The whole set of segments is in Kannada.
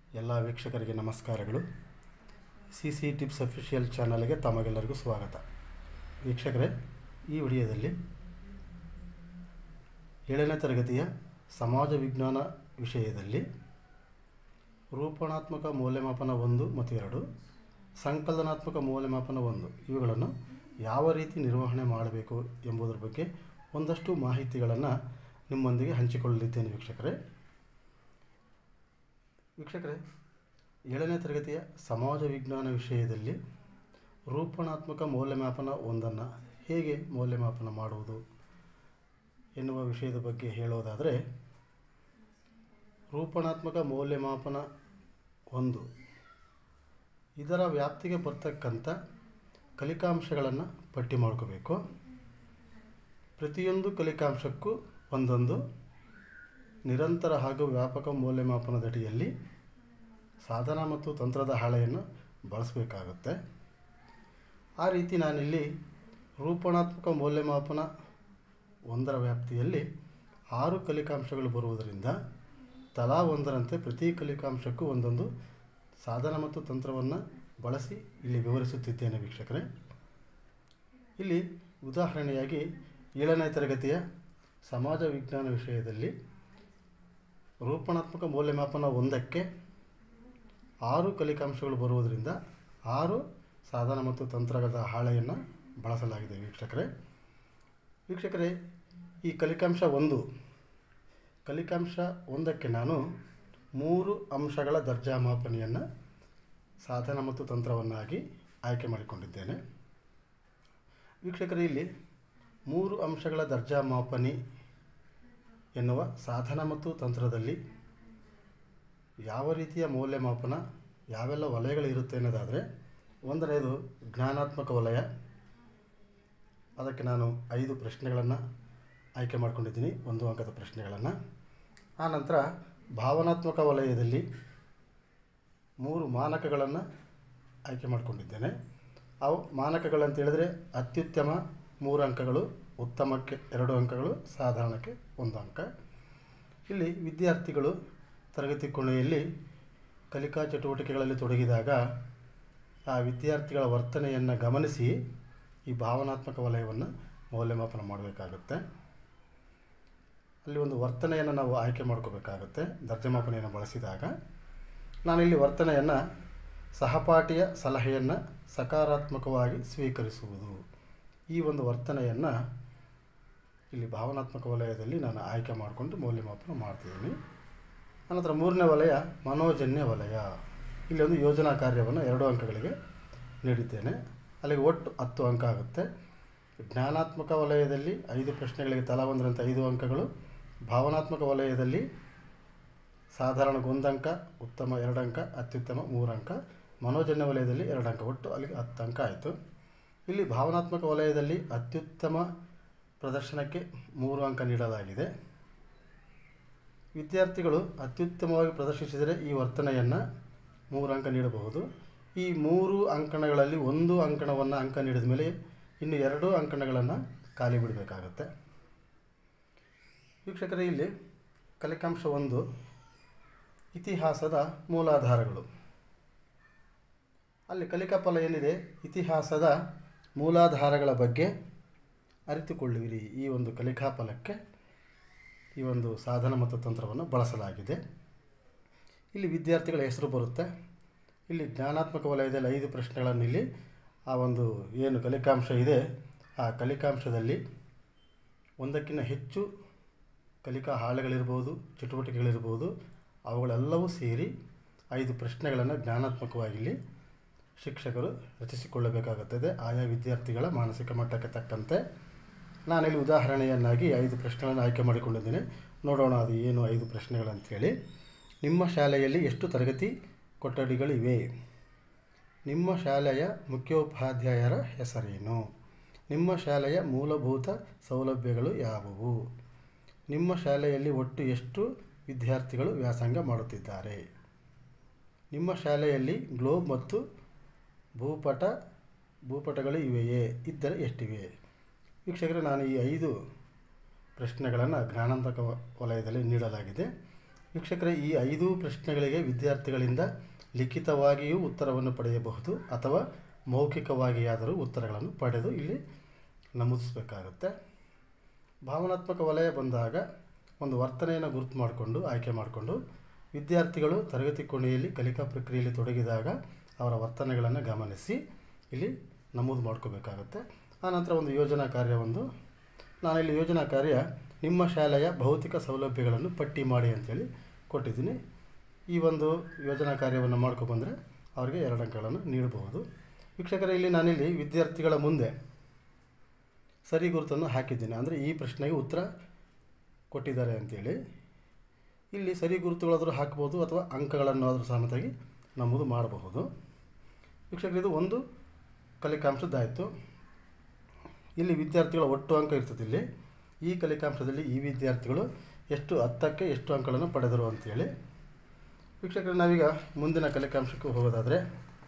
ಎಲ್ಲ ವೀಕ್ಷಕರಿಗೆ ನಮಸ್ಕಾರಗಳು ಸಿ ಸಿ ಟಿಪ್ಸ್ ಅಫಿಷಿಯಲ್ ಚಾನಲ್ಗೆ ತಮಗೆಲ್ಲರಿಗೂ ಸ್ವಾಗತ ವೀಕ್ಷಕರೇ ಈ ವಿಡಿಯೋದಲ್ಲಿ ಏಳನೇ ತರಗತಿಯ ಸಮಾಜ ವಿಜ್ಞಾನ ವಿಷಯದಲ್ಲಿ ರೂಪಣಾತ್ಮಕ ಮೌಲ್ಯಮಾಪನ ಒಂದು ಮತ್ತು ಎರಡು ಸಂಕಲನಾತ್ಮಕ ಮೌಲ್ಯಮಾಪನ ಒಂದು ಇವುಗಳನ್ನು ಯಾವ ರೀತಿ ನಿರ್ವಹಣೆ ಮಾಡಬೇಕು ಎಂಬುದರ ಬಗ್ಗೆ ಒಂದಷ್ಟು ಮಾಹಿತಿಗಳನ್ನು ನಿಮ್ಮೊಂದಿಗೆ ಹಂಚಿಕೊಳ್ಳಲಿದ್ದೇನೆ ವೀಕ್ಷಕರೇ ವೀಕ್ಷಕರೇ ಏಳನೇ ತರಗತಿಯ ಸಮಾಜ ವಿಜ್ಞಾನ ವಿಷಯದಲ್ಲಿ ರೂಪಣಾತ್ಮಕ ಮೌಲ್ಯಮಾಪನ ಒಂದನ್ನು ಹೇಗೆ ಮೌಲ್ಯಮಾಪನ ಮಾಡುವುದು ಎನ್ನುವ ವಿಷಯದ ಬಗ್ಗೆ ಹೇಳೋದಾದರೆ ರೂಪಣಾತ್ಮಕ ಮೌಲ್ಯಮಾಪನ ಒಂದು ಇದರ ವ್ಯಾಪ್ತಿಗೆ ಬರ್ತಕ್ಕಂಥ ಕಲಿಕಾಂಶಗಳನ್ನು ಪಟ್ಟಿ ಮಾಡ್ಕೋಬೇಕು ಪ್ರತಿಯೊಂದು ಕಲಿಕಾಂಶಕ್ಕೂ ಒಂದೊಂದು ನಿರಂತರ ಹಾಗೂ ವ್ಯಾಪಕ ಮೌಲ್ಯಮಾಪನದಡಿಯಲ್ಲಿ ಸಾಧನ ಮತ್ತು ತಂತ್ರದ ಹಾಳೆಯನ್ನು ಬಳಸಬೇಕಾಗುತ್ತೆ ಆ ರೀತಿ ನಾನಿಲ್ಲಿ ರೂಪಣಾತ್ಮಕ ಮೌಲ್ಯಮಾಪನ ಒಂದರ ವ್ಯಾಪ್ತಿಯಲ್ಲಿ ಆರು ಕಲಿಕಾಂಶಗಳು ಬರುವುದರಿಂದ ತಲಾ ಒಂದರಂತೆ ಪ್ರತಿ ಕಲಿಕಾಂಶಕ್ಕೂ ಒಂದೊಂದು ಸಾಧನ ಮತ್ತು ತಂತ್ರವನ್ನು ಬಳಸಿ ಇಲ್ಲಿ ವಿವರಿಸುತ್ತಿದ್ದೇನೆ ವೀಕ್ಷಕರೇ ಇಲ್ಲಿ ಉದಾಹರಣೆಯಾಗಿ ಏಳನೇ ತರಗತಿಯ ಸಮಾಜ ವಿಜ್ಞಾನ ವಿಷಯದಲ್ಲಿ ರೂಪಣಾತ್ಮಕ ಮೌಲ್ಯಮಾಪನ ಒಂದಕ್ಕೆ ಆರು ಕಲಿಕಾಂಶಗಳು ಬರುವುದರಿಂದ ಆರು ಸಾಧನ ಮತ್ತು ತಂತ್ರದ ಹಾಳೆಯನ್ನು ಬಳಸಲಾಗಿದೆ ವೀಕ್ಷಕರೇ ವೀಕ್ಷಕರೇ ಈ ಕಲಿಕಾಂಶ ಒಂದು ಕಲಿಕಾಂಶ ಒಂದಕ್ಕೆ ನಾನು ಮೂರು ಅಂಶಗಳ ದರ್ಜಾ ಮಾಪನೆಯನ್ನು ಸಾಧನ ಮತ್ತು ತಂತ್ರವನ್ನಾಗಿ ಆಯ್ಕೆ ಮಾಡಿಕೊಂಡಿದ್ದೇನೆ ವೀಕ್ಷಕರೇ ಇಲ್ಲಿ ಮೂರು ಅಂಶಗಳ ದರ್ಜಾ ಮಾಪನಿ ಎನ್ನುವ ಸಾಧನ ಮತ್ತು ತಂತ್ರದಲ್ಲಿ ಯಾವ ರೀತಿಯ ಮೌಲ್ಯಮಾಪನ ಯಾವೆಲ್ಲ ವಲಯಗಳಿರುತ್ತೆ ಅನ್ನೋದಾದರೆ ಒಂದನೇದು ಜ್ಞಾನಾತ್ಮಕ ವಲಯ ಅದಕ್ಕೆ ನಾನು ಐದು ಪ್ರಶ್ನೆಗಳನ್ನು ಆಯ್ಕೆ ಮಾಡ್ಕೊಂಡಿದ್ದೀನಿ ಒಂದು ಅಂಕದ ಪ್ರಶ್ನೆಗಳನ್ನು ಆನಂತರ ಭಾವನಾತ್ಮಕ ವಲಯದಲ್ಲಿ ಮೂರು ಮಾನಕಗಳನ್ನು ಆಯ್ಕೆ ಮಾಡಿಕೊಂಡಿದ್ದೇನೆ ಅವು ಮಾನಕಗಳಂತ ಹೇಳಿದ್ರೆ ಅತ್ಯುತ್ತಮ ಮೂರು ಅಂಕಗಳು ಉತ್ತಮಕ್ಕೆ ಎರಡು ಅಂಕಗಳು ಸಾಧಾರಣಕ್ಕೆ ಒಂದು ಅಂಕ ಇಲ್ಲಿ ವಿದ್ಯಾರ್ಥಿಗಳು ತರಗತಿ ಕೊನೆಯಲ್ಲಿ ಕಲಿಕಾ ಚಟುವಟಿಕೆಗಳಲ್ಲಿ ತೊಡಗಿದಾಗ ಆ ವಿದ್ಯಾರ್ಥಿಗಳ ವರ್ತನೆಯನ್ನು ಗಮನಿಸಿ ಈ ಭಾವನಾತ್ಮಕ ವಲಯವನ್ನು ಮೌಲ್ಯಮಾಪನ ಮಾಡಬೇಕಾಗುತ್ತೆ ಅಲ್ಲಿ ಒಂದು ವರ್ತನೆಯನ್ನು ನಾವು ಆಯ್ಕೆ ಮಾಡ್ಕೋಬೇಕಾಗುತ್ತೆ ದರ್ಜಮಾಪನೆಯನ್ನು ಬಳಸಿದಾಗ ನಾನಿಲ್ಲಿ ವರ್ತನೆಯನ್ನು ಸಹಪಾಠಿಯ ಸಲಹೆಯನ್ನು ಸಕಾರಾತ್ಮಕವಾಗಿ ಸ್ವೀಕರಿಸುವುದು ಈ ಒಂದು ವರ್ತನೆಯನ್ನು ಇಲ್ಲಿ ಭಾವನಾತ್ಮಕ ವಲಯದಲ್ಲಿ ನಾನು ಆಯ್ಕೆ ಮಾಡಿಕೊಂಡು ಮೌಲ್ಯಮಾಪನ ಮಾಡ್ತಿದ್ದೀನಿ ಅನಂತರ ಮೂರನೇ ವಲಯ ಮನೋಜನ್ಯ ವಲಯ ಇಲ್ಲಿ ಒಂದು ಯೋಜನಾ ಕಾರ್ಯವನ್ನು ಎರಡು ಅಂಕಗಳಿಗೆ ನೀಡಿದ್ದೇನೆ ಅಲ್ಲಿಗೆ ಒಟ್ಟು ಹತ್ತು ಅಂಕ ಆಗುತ್ತೆ ಜ್ಞಾನಾತ್ಮಕ ವಲಯದಲ್ಲಿ ಐದು ಪ್ರಶ್ನೆಗಳಿಗೆ ತಲಾ ಒಂದರಂತೆ ಐದು ಅಂಕಗಳು ಭಾವನಾತ್ಮಕ ವಲಯದಲ್ಲಿ ಸಾಧಾರಣಕ್ಕೆ ಒಂದು ಅಂಕ ಉತ್ತಮ ಎರಡು ಅಂಕ ಅತ್ಯುತ್ತಮ ಮೂರು ಅಂಕ ಮನೋಜನ್ಯ ವಲಯದಲ್ಲಿ ಎರಡು ಅಂಕ ಒಟ್ಟು ಅಲ್ಲಿಗೆ ಹತ್ತು ಅಂಕ ಆಯಿತು ಇಲ್ಲಿ ಭಾವನಾತ್ಮಕ ವಲಯದಲ್ಲಿ ಅತ್ಯುತ್ತಮ ಪ್ರದರ್ಶನಕ್ಕೆ ಮೂರು ಅಂಕ ನೀಡಲಾಗಿದೆ ವಿದ್ಯಾರ್ಥಿಗಳು ಅತ್ಯುತ್ತಮವಾಗಿ ಪ್ರದರ್ಶಿಸಿದರೆ ಈ ವರ್ತನೆಯನ್ನು ಮೂರು ಅಂಕ ನೀಡಬಹುದು ಈ ಮೂರು ಅಂಕಣಗಳಲ್ಲಿ ಒಂದು ಅಂಕಣವನ್ನು ಅಂಕ ನೀಡಿದ ಮೇಲೆ ಇನ್ನು ಎರಡು ಅಂಕಣಗಳನ್ನು ಖಾಲಿ ಬಿಡಬೇಕಾಗತ್ತೆ ವೀಕ್ಷಕರೇ ಇಲ್ಲಿ ಕಲಿಕಾಂಶ ಒಂದು ಇತಿಹಾಸದ ಮೂಲಾಧಾರಗಳು ಅಲ್ಲಿ ಕಲಿಕಾ ಫಲ ಏನಿದೆ ಇತಿಹಾಸದ ಮೂಲಾಧಾರಗಳ ಬಗ್ಗೆ ಅರಿತುಕೊಳ್ಳುವಿರಿ ಈ ಒಂದು ಕಲಿಕಾ ಫಲಕ್ಕೆ ಈ ಒಂದು ಸಾಧನ ಮತ್ತು ತಂತ್ರವನ್ನು ಬಳಸಲಾಗಿದೆ ಇಲ್ಲಿ ವಿದ್ಯಾರ್ಥಿಗಳ ಹೆಸರು ಬರುತ್ತೆ ಇಲ್ಲಿ ಜ್ಞಾನಾತ್ಮಕ ವಲಯದಲ್ಲಿ ಐದು ಪ್ರಶ್ನೆಗಳನ್ನು ಇಲ್ಲಿ ಆ ಒಂದು ಏನು ಕಲಿಕಾಂಶ ಇದೆ ಆ ಕಲಿಕಾಂಶದಲ್ಲಿ ಒಂದಕ್ಕಿಂತ ಹೆಚ್ಚು ಕಲಿಕಾ ಹಾಳೆಗಳಿರ್ಬೋದು ಚಟುವಟಿಕೆಗಳಿರ್ಬೋದು ಅವುಗಳೆಲ್ಲವೂ ಸೇರಿ ಐದು ಪ್ರಶ್ನೆಗಳನ್ನು ಜ್ಞಾನಾತ್ಮಕವಾಗಿ ಇಲ್ಲಿ ಶಿಕ್ಷಕರು ರಚಿಸಿಕೊಳ್ಳಬೇಕಾಗುತ್ತದೆ ಆಯಾ ವಿದ್ಯಾರ್ಥಿಗಳ ಮಾನಸಿಕ ಮಟ್ಟಕ್ಕೆ ತಕ್ಕಂತೆ ನಾನಿಲ್ಲಿ ಉದಾಹರಣೆಯನ್ನಾಗಿ ಐದು ಪ್ರಶ್ನೆಗಳನ್ನು ಆಯ್ಕೆ ಮಾಡಿಕೊಂಡಿದ್ದೇನೆ ನೋಡೋಣ ಅದು ಏನು ಐದು ಪ್ರಶ್ನೆಗಳಂತೇಳಿ ನಿಮ್ಮ ಶಾಲೆಯಲ್ಲಿ ಎಷ್ಟು ತರಗತಿ ಕೊಠಡಿಗಳಿವೆ ನಿಮ್ಮ ಶಾಲೆಯ ಮುಖ್ಯೋಪಾಧ್ಯಾಯರ ಹೆಸರೇನು ನಿಮ್ಮ ಶಾಲೆಯ ಮೂಲಭೂತ ಸೌಲಭ್ಯಗಳು ಯಾವುವು ನಿಮ್ಮ ಶಾಲೆಯಲ್ಲಿ ಒಟ್ಟು ಎಷ್ಟು ವಿದ್ಯಾರ್ಥಿಗಳು ವ್ಯಾಸಂಗ ಮಾಡುತ್ತಿದ್ದಾರೆ ನಿಮ್ಮ ಶಾಲೆಯಲ್ಲಿ ಗ್ಲೋಬ್ ಮತ್ತು ಭೂಪಟ ಭೂಪಟಗಳು ಇವೆಯೇ ಇದ್ದರೆ ಎಷ್ಟಿವೆ ವೀಕ್ಷಕರೇ ನಾನು ಈ ಐದು ಪ್ರಶ್ನೆಗಳನ್ನು ಜ್ಞಾನಾತ್ಮಕ ವಲಯದಲ್ಲಿ ನೀಡಲಾಗಿದೆ ವೀಕ್ಷಕರೇ ಈ ಐದು ಪ್ರಶ್ನೆಗಳಿಗೆ ವಿದ್ಯಾರ್ಥಿಗಳಿಂದ ಲಿಖಿತವಾಗಿಯೂ ಉತ್ತರವನ್ನು ಪಡೆಯಬಹುದು ಅಥವಾ ಮೌಖಿಕವಾಗಿಯಾದರೂ ಉತ್ತರಗಳನ್ನು ಪಡೆದು ಇಲ್ಲಿ ನಮೂದಿಸಬೇಕಾಗುತ್ತೆ ಭಾವನಾತ್ಮಕ ವಲಯ ಬಂದಾಗ ಒಂದು ವರ್ತನೆಯನ್ನು ಗುರುತು ಮಾಡಿಕೊಂಡು ಆಯ್ಕೆ ಮಾಡಿಕೊಂಡು ವಿದ್ಯಾರ್ಥಿಗಳು ತರಗತಿ ಕೊನೆಯಲ್ಲಿ ಕಲಿಕಾ ಪ್ರಕ್ರಿಯೆಯಲ್ಲಿ ತೊಡಗಿದಾಗ ಅವರ ವರ್ತನೆಗಳನ್ನು ಗಮನಿಸಿ ಇಲ್ಲಿ ನಮೂದು ಮಾಡ್ಕೋಬೇಕಾಗುತ್ತೆ ಆನಂತರ ಒಂದು ಯೋಜನಾ ಕಾರ್ಯವೊಂದು ನಾನಿಲ್ಲಿ ಯೋಜನಾ ಕಾರ್ಯ ನಿಮ್ಮ ಶಾಲೆಯ ಭೌತಿಕ ಸೌಲಭ್ಯಗಳನ್ನು ಪಟ್ಟಿ ಮಾಡಿ ಅಂತೇಳಿ ಕೊಟ್ಟಿದ್ದೀನಿ ಈ ಒಂದು ಯೋಜನಾ ಕಾರ್ಯವನ್ನು ಮಾಡ್ಕೊಬಂದರೆ ಅವರಿಗೆ ಎರಡು ಅಂಕಗಳನ್ನು ನೀಡಬಹುದು ವೀಕ್ಷಕರೇ ಇಲ್ಲಿ ನಾನಿಲ್ಲಿ ವಿದ್ಯಾರ್ಥಿಗಳ ಮುಂದೆ ಸರಿ ಗುರುತನ್ನು ಹಾಕಿದ್ದೇನೆ ಅಂದರೆ ಈ ಪ್ರಶ್ನೆಗೆ ಉತ್ತರ ಕೊಟ್ಟಿದ್ದಾರೆ ಅಂತೇಳಿ ಇಲ್ಲಿ ಸರಿ ಗುರುತುಗಳಾದರೂ ಹಾಕ್ಬೋದು ಅಥವಾ ಅಂಕಗಳನ್ನು ಆದರೂ ಸಮೇತಾಗಿ ನಮೂದು ಮಾಡಬಹುದು ವೀಕ್ಷಕರು ಇದು ಒಂದು ಕಲಿಕಾಂಶದ್ದಾಯಿತು ಇಲ್ಲಿ ವಿದ್ಯಾರ್ಥಿಗಳ ಒಟ್ಟು ಅಂಕ ಇರ್ತದೆ ಇಲ್ಲಿ ಈ ಕಲಿಕಾಂಶದಲ್ಲಿ ಈ ವಿದ್ಯಾರ್ಥಿಗಳು ಎಷ್ಟು ಹತ್ತಕ್ಕೆ ಎಷ್ಟು ಅಂಕಗಳನ್ನು ಪಡೆದರು ಅಂತೇಳಿ ವೀಕ್ಷಕರು ನಾವೀಗ ಮುಂದಿನ ಕಲಿಕಾಂಶಕ್ಕೆ ಹೋಗೋದಾದರೆ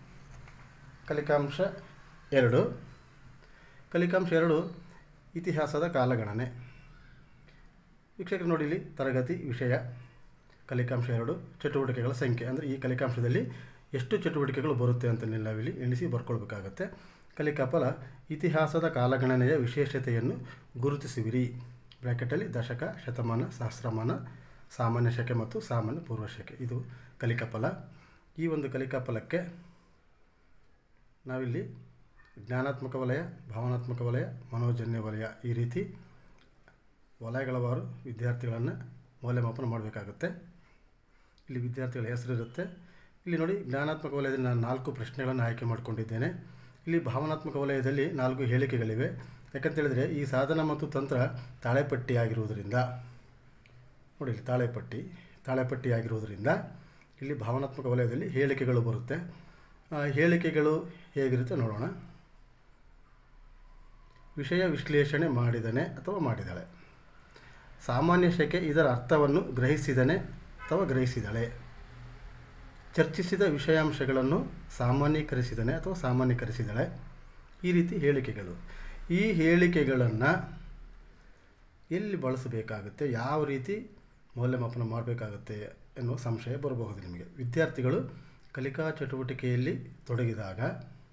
ಕಲಿಕಾಂಶ ಎರಡು ಕಲಿಕಾಂಶ ಎರಡು ಇತಿಹಾಸದ ಕಾಲಗಣನೆ ವೀಕ್ಷಕರು ನೋಡಿ ಇಲ್ಲಿ ತರಗತಿ ವಿಷಯ ಕಲಿಕಾಂಶ ಎರಡು ಚಟುವಟಿಕೆಗಳ ಸಂಖ್ಯೆ ಅಂದರೆ ಈ ಕಲಿಕಾಂಶದಲ್ಲಿ ಎಷ್ಟು ಚಟುವಟಿಕೆಗಳು ಬರುತ್ತೆ ಅಂತ ನಾವಿಲ್ಲಿ ಎಣಿಸಿ ಬರ್ಕೊಳ್ಬೇಕಾಗತ್ತೆ ಕಲಿಕಾಫಲ ಇತಿಹಾಸದ ಕಾಲಗಣನೆಯ ವಿಶೇಷತೆಯನ್ನು ಗುರುತಿಸುವಿರಿ ಬ್ರ್ಯಾಕೆಟಲ್ಲಿ ದಶಕ ಶತಮಾನ ಸಹಸ್ರಮಾನ ಸಾಮಾನ್ಯ ಶಕೆ ಮತ್ತು ಸಾಮಾನ್ಯ ಪೂರ್ವ ಶಕೆ ಇದು ಕಲಿಕಾಫಲ ಈ ಒಂದು ಕಲಿಕಾಫಲಕ್ಕೆ ನಾವಿಲ್ಲಿ ಜ್ಞಾನಾತ್ಮಕ ವಲಯ ಭಾವನಾತ್ಮಕ ವಲಯ ಮನೋಜನ್ಯ ವಲಯ ಈ ರೀತಿ ವಲಯಗಳವಾರು ವಿದ್ಯಾರ್ಥಿಗಳನ್ನು ಮೌಲ್ಯಮಾಪನ ಮಾಡಬೇಕಾಗುತ್ತೆ ಇಲ್ಲಿ ವಿದ್ಯಾರ್ಥಿಗಳ ಹೆಸರಿರುತ್ತೆ ಇಲ್ಲಿ ನೋಡಿ ಜ್ಞಾನಾತ್ಮಕ ವಲಯದಲ್ಲಿ ನಾನು ನಾಲ್ಕು ಪ್ರಶ್ನೆಗಳನ್ನು ಆಯ್ಕೆ ಮಾಡಿಕೊಂಡಿದ್ದೇನೆ ಇಲ್ಲಿ ಭಾವನಾತ್ಮಕ ವಲಯದಲ್ಲಿ ನಾಲ್ಕು ಹೇಳಿಕೆಗಳಿವೆ ಯಾಕಂತೇಳಿದರೆ ಈ ಸಾಧನ ಮತ್ತು ತಂತ್ರ ತಾಳೆಪಟ್ಟಿ ಆಗಿರುವುದರಿಂದ ನೋಡಿ ಇಲ್ಲಿ ತಾಳೆಪಟ್ಟಿ ತಾಳೆಪಟ್ಟಿ ಆಗಿರುವುದರಿಂದ ಇಲ್ಲಿ ಭಾವನಾತ್ಮಕ ವಲಯದಲ್ಲಿ ಹೇಳಿಕೆಗಳು ಬರುತ್ತೆ ಆ ಹೇಳಿಕೆಗಳು ಹೇಗಿರುತ್ತೆ ನೋಡೋಣ ವಿಷಯ ವಿಶ್ಲೇಷಣೆ ಮಾಡಿದನೆ ಅಥವಾ ಮಾಡಿದಳೆ ಸಾಮಾನ್ಯ ಶಕೆ ಇದರ ಅರ್ಥವನ್ನು ಗ್ರಹಿಸಿದನೆ ಅಥವಾ ಗ್ರಹಿಸಿದಳೆ ಚರ್ಚಿಸಿದ ವಿಷಯಾಂಶಗಳನ್ನು ಸಾಮಾನ್ಯೀಕರಿಸಿದನೆ ಅಥವಾ ಸಾಮಾನ್ಯೀಕರಿಸಿದಳೆ ಈ ರೀತಿ ಹೇಳಿಕೆಗಳು ಈ ಹೇಳಿಕೆಗಳನ್ನು ಎಲ್ಲಿ ಬಳಸಬೇಕಾಗುತ್ತೆ ಯಾವ ರೀತಿ ಮೌಲ್ಯಮಾಪನ ಮಾಡಬೇಕಾಗುತ್ತೆ ಎನ್ನುವ ಸಂಶಯ ಬರಬಹುದು ನಿಮಗೆ ವಿದ್ಯಾರ್ಥಿಗಳು ಕಲಿಕಾ ಚಟುವಟಿಕೆಯಲ್ಲಿ ತೊಡಗಿದಾಗ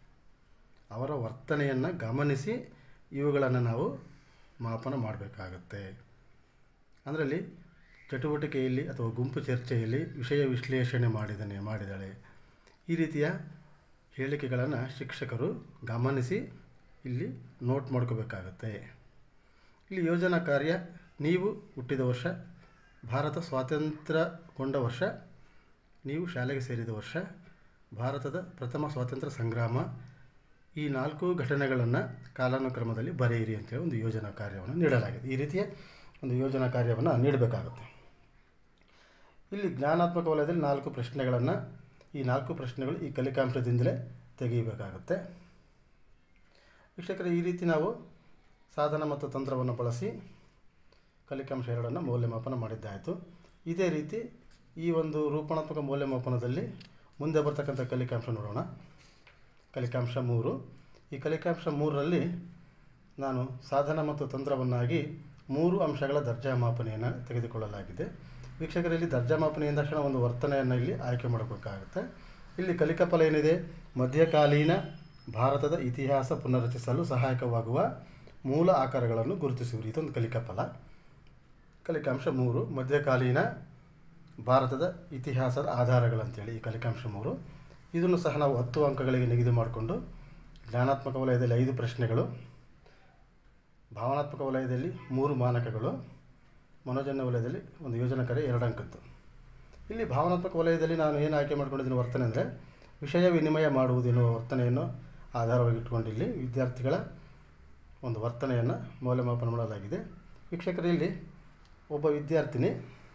ಅವರ ವರ್ತನೆಯನ್ನು ಗಮನಿಸಿ ಇವುಗಳನ್ನು ನಾವು ಮಾಪನ ಮಾಡಬೇಕಾಗತ್ತೆ ಅದರಲ್ಲಿ ಚಟುವಟಿಕೆಯಲ್ಲಿ ಅಥವಾ ಗುಂಪು ಚರ್ಚೆಯಲ್ಲಿ ವಿಷಯ ವಿಶ್ಲೇಷಣೆ ಮಾಡಿದನೆ ಮಾಡಿದಳೆ ಈ ರೀತಿಯ ಹೇಳಿಕೆಗಳನ್ನು ಶಿಕ್ಷಕರು ಗಮನಿಸಿ ಇಲ್ಲಿ ನೋಟ್ ಮಾಡ್ಕೋಬೇಕಾಗತ್ತೆ ಇಲ್ಲಿ ಯೋಜನಾ ಕಾರ್ಯ ನೀವು ಹುಟ್ಟಿದ ವರ್ಷ ಭಾರತ ಸ್ವಾತಂತ್ರ್ಯಗೊಂಡ ವರ್ಷ ನೀವು ಶಾಲೆಗೆ ಸೇರಿದ ವರ್ಷ ಭಾರತದ ಪ್ರಥಮ ಸ್ವಾತಂತ್ರ್ಯ ಸಂಗ್ರಾಮ ಈ ನಾಲ್ಕು ಘಟನೆಗಳನ್ನು ಕಾಲಾನುಕ್ರಮದಲ್ಲಿ ಬರೆಯಿರಿ ಅಂತೇಳಿ ಒಂದು ಯೋಜನಾ ಕಾರ್ಯವನ್ನು ನೀಡಲಾಗಿದೆ ಈ ರೀತಿಯ ಒಂದು ಯೋಜನಾ ಕಾರ್ಯವನ್ನು ನೀಡಬೇಕಾಗುತ್ತೆ ಇಲ್ಲಿ ಜ್ಞಾನಾತ್ಮಕ ವಲಯದಲ್ಲಿ ನಾಲ್ಕು ಪ್ರಶ್ನೆಗಳನ್ನು ಈ ನಾಲ್ಕು ಪ್ರಶ್ನೆಗಳು ಈ ಕಲಿಕಾಂಶದಿಂದಲೇ ತೆಗೆಯಬೇಕಾಗುತ್ತೆ ವೀಕ್ಷಕರೇ ಈ ರೀತಿ ನಾವು ಸಾಧನ ಮತ್ತು ತಂತ್ರವನ್ನು ಬಳಸಿ ಕಲಿಕಾಂಶ ಎರಡನ್ನು ಮೌಲ್ಯಮಾಪನ ಮಾಡಿದ್ದಾಯಿತು ಇದೇ ರೀತಿ ಈ ಒಂದು ರೂಪಣಾತ್ಮಕ ಮೌಲ್ಯಮಾಪನದಲ್ಲಿ ಮುಂದೆ ಬರ್ತಕ್ಕಂಥ ಕಲಿಕಾಂಶ ನೋಡೋಣ ಕಲಿಕಾಂಶ ಮೂರು ಈ ಕಲಿಕಾಂಶ ಮೂರರಲ್ಲಿ ನಾನು ಸಾಧನ ಮತ್ತು ತಂತ್ರವನ್ನಾಗಿ ಮೂರು ಅಂಶಗಳ ದರ್ಜಾ ಮಾಪನೆಯನ್ನು ತೆಗೆದುಕೊಳ್ಳಲಾಗಿದೆ ವೀಕ್ಷಕರಲ್ಲಿ ದರ್ಜಾ ಮಾಪನೆ ಎಂದ ತಕ್ಷಣ ಒಂದು ವರ್ತನೆಯನ್ನು ಇಲ್ಲಿ ಆಯ್ಕೆ ಮಾಡಬೇಕಾಗುತ್ತೆ ಇಲ್ಲಿ ಕಲಿಕಾಫಲ ಏನಿದೆ ಮಧ್ಯಕಾಲೀನ ಭಾರತದ ಇತಿಹಾಸ ಪುನರ್ರಚಿಸಲು ಸಹಾಯಕವಾಗುವ ಮೂಲ ಆಕಾರಗಳನ್ನು ಗುರುತಿಸುವಿರಿ ಇದೊಂದು ಕಲಿಕಾಫಲ ಕಲಿಕಾಂಶ ಮೂರು ಮಧ್ಯಕಾಲೀನ ಭಾರತದ ಇತಿಹಾಸದ ಆಧಾರಗಳಂತೇಳಿ ಈ ಕಲಿಕಾಂಶ ಮೂರು ಇದನ್ನು ಸಹ ನಾವು ಹತ್ತು ಅಂಕಗಳಿಗೆ ನಿಗದಿ ಮಾಡಿಕೊಂಡು ಜ್ಞಾನಾತ್ಮಕ ವಲಯದಲ್ಲಿ ಐದು ಪ್ರಶ್ನೆಗಳು ಭಾವನಾತ್ಮಕ ವಲಯದಲ್ಲಿ ಮೂರು ಮಾನಕಗಳು ಮನೋಜನ್ಯ ವಲಯದಲ್ಲಿ ಒಂದು ಯೋಜನಾ ಕಾರ್ಯ ಎರಡು ಅಂಕದ್ದು ಇಲ್ಲಿ ಭಾವನಾತ್ಮಕ ವಲಯದಲ್ಲಿ ನಾನು ಏನು ಆಯ್ಕೆ ಮಾಡ್ಕೊಂಡಿದ್ದೀನಿ ವರ್ತನೆ ಅಂದರೆ ವಿಷಯ ವಿನಿಮಯ ಮಾಡುವುದು ಎನ್ನುವ ವರ್ತನೆಯನ್ನು ಆಧಾರವಾಗಿ ಇಟ್ಕೊಂಡು ಇಲ್ಲಿ ವಿದ್ಯಾರ್ಥಿಗಳ ಒಂದು ವರ್ತನೆಯನ್ನು ಮೌಲ್ಯಮಾಪನ ಮಾಡಲಾಗಿದೆ ವೀಕ್ಷಕರಲ್ಲಿ ಒಬ್ಬ ವಿದ್ಯಾರ್ಥಿನಿ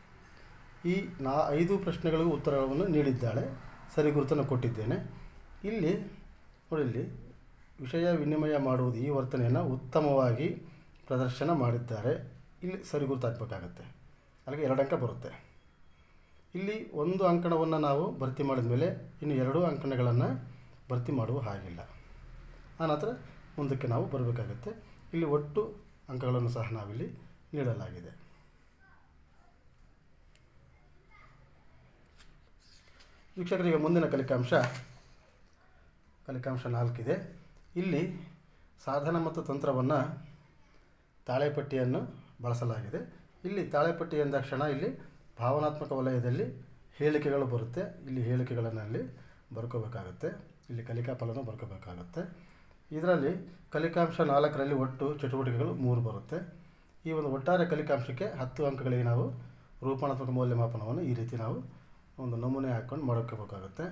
ಈ ನಾ ಐದು ಪ್ರಶ್ನೆಗಳಿಗೂ ಉತ್ತರವನ್ನು ನೀಡಿದ್ದಾಳೆ ಸರಿ ಗುರುತನ್ನು ಕೊಟ್ಟಿದ್ದೇನೆ ಇಲ್ಲಿ ನೋಡಿ ಇಲ್ಲಿ ವಿಷಯ ವಿನಿಮಯ ಮಾಡುವುದು ಈ ವರ್ತನೆಯನ್ನು ಉತ್ತಮವಾಗಿ ಪ್ರದರ್ಶನ ಮಾಡಿದ್ದಾರೆ ಇಲ್ಲಿ ಸರಿ ಗುರುತು ಹಾಕಬೇಕಾಗತ್ತೆ ಅಲ್ಲಿಗೆ ಎರಡು ಅಂಕ ಬರುತ್ತೆ ಇಲ್ಲಿ ಒಂದು ಅಂಕಣವನ್ನು ನಾವು ಭರ್ತಿ ಮಾಡಿದ ಮೇಲೆ ಇನ್ನು ಎರಡೂ ಅಂಕಣಗಳನ್ನು ಭರ್ತಿ ಮಾಡುವ ಹಾಗಿಲ್ಲ ಆನಂತರ ಮುಂದಕ್ಕೆ ನಾವು ಬರಬೇಕಾಗುತ್ತೆ ಇಲ್ಲಿ ಒಟ್ಟು ಅಂಕಗಳನ್ನು ಸಹ ನಾವಿಲ್ಲಿ ನೀಡಲಾಗಿದೆ ವೀಕ್ಷಕರಿಗೆ ಮುಂದಿನ ಕಲಿಕಾಂಶ ಕಲಿಕಾಂಶ ನಾಲ್ಕಿದೆ ಇಲ್ಲಿ ಸಾಧನ ಮತ್ತು ತಂತ್ರವನ್ನು ತಾಳೆಪಟ್ಟಿಯನ್ನು ಬಳಸಲಾಗಿದೆ ಇಲ್ಲಿ ತಾಳೆಪಟ್ಟಿ ಎಂದಾಕ್ಷಣ ಇಲ್ಲಿ ಭಾವನಾತ್ಮಕ ವಲಯದಲ್ಲಿ ಹೇಳಿಕೆಗಳು ಬರುತ್ತೆ ಇಲ್ಲಿ ಹೇಳಿಕೆಗಳನ್ನು ಅಲ್ಲಿ ಬರ್ಕೋಬೇಕಾಗುತ್ತೆ ಇಲ್ಲಿ ಕಲಿಕಾ ಫಲನೂ ಬರ್ಕೋಬೇಕಾಗುತ್ತೆ ಇದರಲ್ಲಿ ಕಲಿಕಾಂಶ ನಾಲ್ಕರಲ್ಲಿ ಒಟ್ಟು ಚಟುವಟಿಕೆಗಳು ಮೂರು ಬರುತ್ತೆ ಈ ಒಂದು ಒಟ್ಟಾರೆ ಕಲಿಕಾಂಶಕ್ಕೆ ಹತ್ತು ಅಂಕಗಳಿಗೆ ನಾವು ರೂಪಣಾತ್ಮಕ ಮೌಲ್ಯಮಾಪನವನ್ನು ಈ ರೀತಿ ನಾವು ಒಂದು ನಮೂನೆ ಹಾಕ್ಕೊಂಡು ಮಾಡ್ಕೋಬೇಕಾಗುತ್ತೆ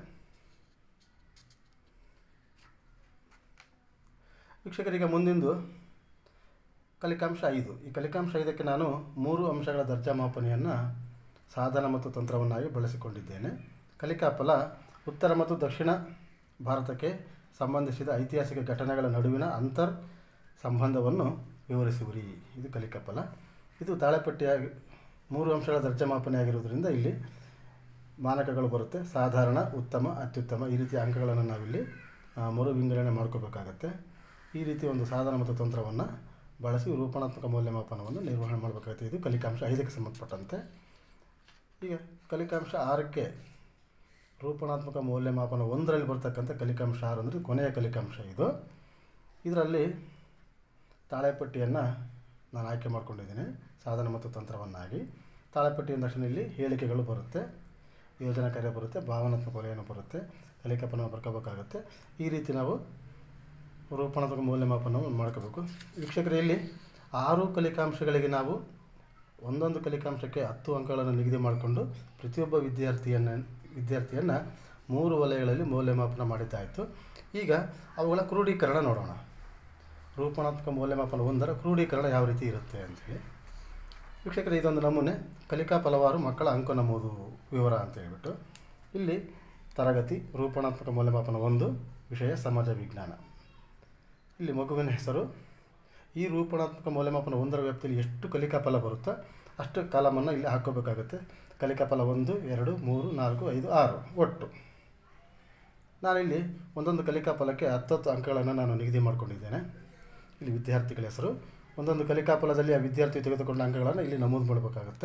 ವೀಕ್ಷಕರಿಗೆ ಮುಂದಿಂದು ಕಲಿಕಾಂಶ ಐದು ಈ ಕಲಿಕಾಂಶ ಐದಕ್ಕೆ ನಾನು ಮೂರು ಅಂಶಗಳ ದರ್ಜಾ ಮಾಪನೆಯನ್ನು ಸಾಧನ ಮತ್ತು ತಂತ್ರವನ್ನಾಗಿ ಬಳಸಿಕೊಂಡಿದ್ದೇನೆ ಕಲಿಕಾಫಲ ಉತ್ತರ ಮತ್ತು ದಕ್ಷಿಣ ಭಾರತಕ್ಕೆ ಸಂಬಂಧಿಸಿದ ಐತಿಹಾಸಿಕ ಘಟನೆಗಳ ನಡುವಿನ ಅಂತರ್ ಸಂಬಂಧವನ್ನು ವಿವರಿಸುವಿರಿ ಇದು ಕಲಿಕಾಫಲ ಇದು ತಾಳೆಪಟ್ಟಿಯಾಗಿ ಮೂರು ಅಂಶಗಳ ದರ್ಜಾ ಮಾಪನೆ ಆಗಿರುವುದರಿಂದ ಇಲ್ಲಿ ಮಾನಕಗಳು ಬರುತ್ತೆ ಸಾಧಾರಣ ಉತ್ತಮ ಅತ್ಯುತ್ತಮ ಈ ರೀತಿಯ ಅಂಕಗಳನ್ನು ನಾವಿಲ್ಲಿ ಆ, ಮರು ವಿಂಗಡಣೆ ಮಾಡ್ಕೋಬೇಕಾಗತ್ತೆ ಈ ರೀತಿ ಒಂದು ಸಾಧನ ಮತ್ತು ತಂತ್ರವನ್ನು ಬಳಸಿ ರೂಪಣಾತ್ಮಕ ಮೌಲ್ಯಮಾಪನವನ್ನು ನಿರ್ವಹಣೆ ಮಾಡಬೇಕಾಗುತ್ತೆ ಇದು ಕಲಿಕಾಂಶ ಐದಕ್ಕೆ ಸಂಬಂಧಪಟ್ಟಂತೆ ಈಗ ಕಲಿಕಾಂಶ ಆರಕ್ಕೆ ರೂಪಣಾತ್ಮಕ ಮೌಲ್ಯಮಾಪನ ಒಂದರಲ್ಲಿ ಬರ್ತಕ್ಕಂಥ ಕಲಿಕಾಂಶ ಆರು ಅಂದರೆ ಕೊನೆಯ ಕಲಿಕಾಂಶ ಇದು ಇದರಲ್ಲಿ ತಾಳೆಪಟ್ಟಿಯನ್ನು ನಾನು ಆಯ್ಕೆ ಮಾಡ್ಕೊಂಡಿದ್ದೀನಿ ಸಾಧನ ಮತ್ತು ತಂತ್ರವನ್ನಾಗಿ ತಾಳೆಪಟ್ಟಿ ಎಂದ ತಕ್ಷಣ ಇಲ್ಲಿ ಹೇಳಿಕೆಗಳು ಬರುತ್ತೆ ಯೋಜನಾ ಕಾರ್ಯ ಬರುತ್ತೆ ಭಾವನಾತ್ಮಕ ವಲಯನೂ ಬರುತ್ತೆ ಕಲಿಕಾಪನ ಬರ್ಕೋಬೇಕಾಗುತ್ತೆ ಈ ರೀತಿ ನಾವು ರೂಪಣಾತ್ಮಕ ಮೌಲ್ಯಮಾಪನವನ್ನು ಮಾಡ್ಕೋಬೇಕು ವೀಕ್ಷಕರು ಇಲ್ಲಿ ಆರು ಕಲಿಕಾಂಶಗಳಿಗೆ ನಾವು ಒಂದೊಂದು ಕಲಿಕಾಂಶಕ್ಕೆ ಹತ್ತು ಅಂಕಗಳನ್ನು ನಿಗದಿ ಮಾಡಿಕೊಂಡು ಪ್ರತಿಯೊಬ್ಬ ವಿದ್ಯಾರ್ಥಿಯನ್ನು ವಿದ್ಯಾರ್ಥಿಯನ್ನು ಮೂರು ವಲಯಗಳಲ್ಲಿ ಮೌಲ್ಯಮಾಪನ ಮಾಡಿದ್ದಾಯಿತು ಈಗ ಅವುಗಳ ಕ್ರೋಢೀಕರಣ ನೋಡೋಣ ರೂಪಣಾತ್ಮಕ ಮೌಲ್ಯಮಾಪನ ಒಂದರ ಕ್ರೋಢೀಕರಣ ಯಾವ ರೀತಿ ಇರುತ್ತೆ ಅಂತೇಳಿ ವೀಕ್ಷಕರು ಇದೊಂದು ನಮೂನೆ ಕಲಿಕಾ ಫಲವಾರು ಮಕ್ಕಳ ಅಂಕ ನಮೂದು ವಿವರ ಅಂತ ಹೇಳ್ಬಿಟ್ಟು ಇಲ್ಲಿ ತರಗತಿ ರೂಪಣಾತ್ಮಕ ಮೌಲ್ಯಮಾಪನ ಒಂದು ವಿಷಯ ಸಮಾಜ ವಿಜ್ಞಾನ ಇಲ್ಲಿ ಮಗುವಿನ ಹೆಸರು ಈ ರೂಪಣಾತ್ಮಕ ಮೌಲ್ಯಮಾಪನ ಒಂದರ ವ್ಯಾಪ್ತಿಯಲ್ಲಿ ಎಷ್ಟು ಕಲಿಕಾ ಫಲ ಬರುತ್ತೋ ಅಷ್ಟು ಕಾಲಮನ್ನು ಇಲ್ಲಿ ಹಾಕ್ಕೋಬೇಕಾಗುತ್ತೆ ಕಲಿಕಾ ಫಲ ಒಂದು ಎರಡು ಮೂರು ನಾಲ್ಕು ಐದು ಆರು ಒಟ್ಟು ನಾನಿಲ್ಲಿ ಒಂದೊಂದು ಕಲಿಕಾ ಫಲಕ್ಕೆ ಹತ್ತತ್ತು ಅಂಕಗಳನ್ನು ನಾನು ನಿಗದಿ ಮಾಡಿಕೊಂಡಿದ್ದೇನೆ ಇಲ್ಲಿ ವಿದ್ಯಾರ್ಥಿಗಳ ಹೆಸರು ಒಂದೊಂದು ಕಲಿಕಾ ಫಲದಲ್ಲಿ ಆ ವಿದ್ಯಾರ್ಥಿ ತೆಗೆದುಕೊಂಡ ಅಂಕಗಳನ್ನು ಇಲ್ಲಿ ನಮೂದು ಮಾಡಬೇಕಾಗುತ್ತೆ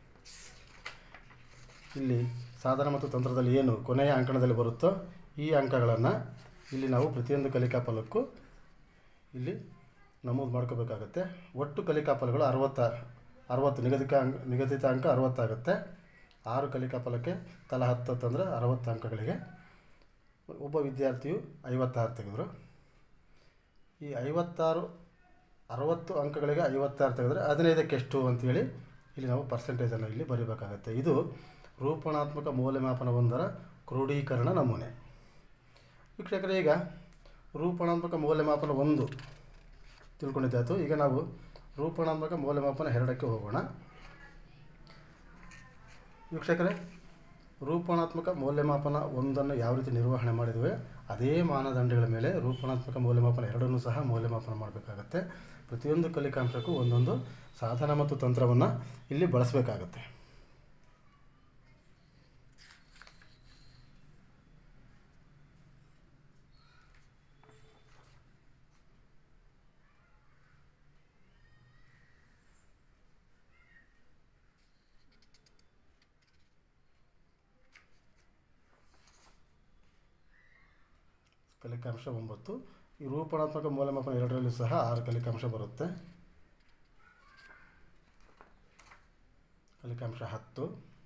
ಇಲ್ಲಿ ಸಾಧನ ಮತ್ತು ತಂತ್ರದಲ್ಲಿ ಏನು ಕೊನೆಯ ಅಂಕಣದಲ್ಲಿ ಬರುತ್ತೋ ಈ ಅಂಕಗಳನ್ನು ಇಲ್ಲಿ ನಾವು ಪ್ರತಿಯೊಂದು ಕಲಿಕಾ ಫಲಕ್ಕೂ ಇಲ್ಲಿ ನಮೂದು ಮಾಡ್ಕೋಬೇಕಾಗತ್ತೆ ಒಟ್ಟು ಕಲಿಕಾ ಫಲಗಳು ಅರವತ್ತ ಅರವತ್ತು ನಿಗದಿತ ಅಂಕ ನಿಗದಿತ ಅಂಕ ಅರವತ್ತಾಗುತ್ತೆ ಆರು ಕಲಿಕಾ ಫಲಕ್ಕೆ ತಲಾ ಹತ್ತತ್ತು ಅಂದರೆ ಅರವತ್ತು ಅಂಕಗಳಿಗೆ ಒಬ್ಬ ವಿದ್ಯಾರ್ಥಿಯು ಐವತ್ತಾರು ತೆಗೆದರು ಈ ಐವತ್ತಾರು ಅರವತ್ತು ಅಂಕಗಳಿಗೆ ಐವತ್ತಾರು ತೆಗೆದರೆ ಹದಿನೈದಕ್ಕೆ ಎಷ್ಟು ಅಂತೇಳಿ ಇಲ್ಲಿ ನಾವು ಪರ್ಸೆಂಟೇಜನ್ನು ಇಲ್ಲಿ ಬರೀಬೇಕಾಗತ್ತೆ ಇದು ರೂಪಣಾತ್ಮಕ ಮೌಲ್ಯಮಾಪನ ಒಂದರ ಕ್ರೋಢೀಕರಣ ನಮೂನೆ ವೀಕ್ಷಕರೇ ಈಗ ರೂಪಣಾತ್ಮಕ ಮೌಲ್ಯಮಾಪನ ಒಂದು ತಿಳ್ಕೊಂಡಿದ್ದಾಯ್ತು ಈಗ ನಾವು ರೂಪಣಾತ್ಮಕ ಮೌಲ್ಯಮಾಪನ ಎರಡಕ್ಕೆ ಹೋಗೋಣ ವೀಕ್ಷಕರೇ ರೂಪಣಾತ್ಮಕ ಮೌಲ್ಯಮಾಪನ ಒಂದನ್ನು ಯಾವ ರೀತಿ ನಿರ್ವಹಣೆ ಮಾಡಿದ್ವಿ ಅದೇ ಮಾನದಂಡಗಳ ಮೇಲೆ ರೂಪಣಾತ್ಮಕ ಮೌಲ್ಯಮಾಪನ ಎರಡನ್ನೂ ಸಹ ಮೌಲ್ಯಮಾಪನ ಮಾಡಬೇಕಾಗತ್ತೆ ಪ್ರತಿಯೊಂದು ಕಲಿಕಾಂಶಕ್ಕೂ ಒಂದೊಂದು ಸಾಧನ ಮತ್ತು ತಂತ್ರವನ್ನು ಇಲ್ಲಿ ಬಳಸಬೇಕಾಗತ್ತೆ ಕಲಿಕಾಂಶ ಒಂಬತ್ತು ಈ ರೂಪಣಾತ್ಮಕ ಮೌಲ್ಯಮಾಪನ ಎರಡರಲ್ಲೂ ಸಹ ಆರು ಕಲಿಕಾಂಶ ಬರುತ್ತೆ ಕಲಿಕಾಂಶ ಹತ್ತು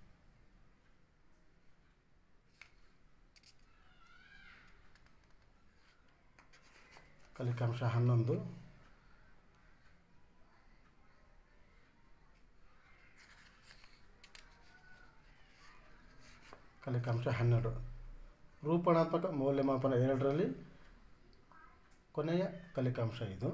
ಕಲಿಕಾಂಶ ಹನ್ನೊಂದು ಕಲಿಕಾಂಶ ಹನ್ನೆರಡು ರೂಪಣಾತ್ಮಕ ಮೌಲ್ಯಮಾಪನ ಎರಡರಲ್ಲಿ ಕೊನೆಯ ಕಲಿಕಾಂಶ ಇದು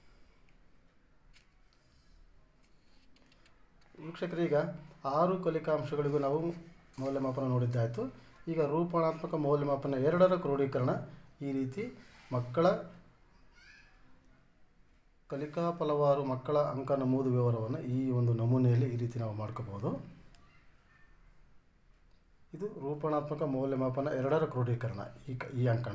ವೀಕ್ಷಕರೀಗ ಆರು ಕಲಿಕಾಂಶಗಳಿಗೂ ನಾವು ಮೌಲ್ಯಮಾಪನ ನೋಡಿದ್ದಾಯಿತು ಈಗ ರೂಪಣಾತ್ಮಕ ಮೌಲ್ಯಮಾಪನ ಎರಡರ ಕ್ರೋಢೀಕರಣ ಈ ರೀತಿ ಮಕ್ಕಳ ಕಲಿಕಾ ಫಲವಾರು ಮಕ್ಕಳ ಅಂಕ ನಮೂದು ವಿವರವನ್ನು ಈ ಒಂದು ನಮೂನೆಯಲ್ಲಿ ಈ ರೀತಿ ನಾವು ಮಾಡ್ಕೋಬೋದು ಇದು ರೂಪಣಾತ್ಮಕ ಮೌಲ್ಯಮಾಪನ ಎರಡರ ಕ್ರೋಢೀಕರಣ ಈ ಕ ಈ ಅಂಕಣ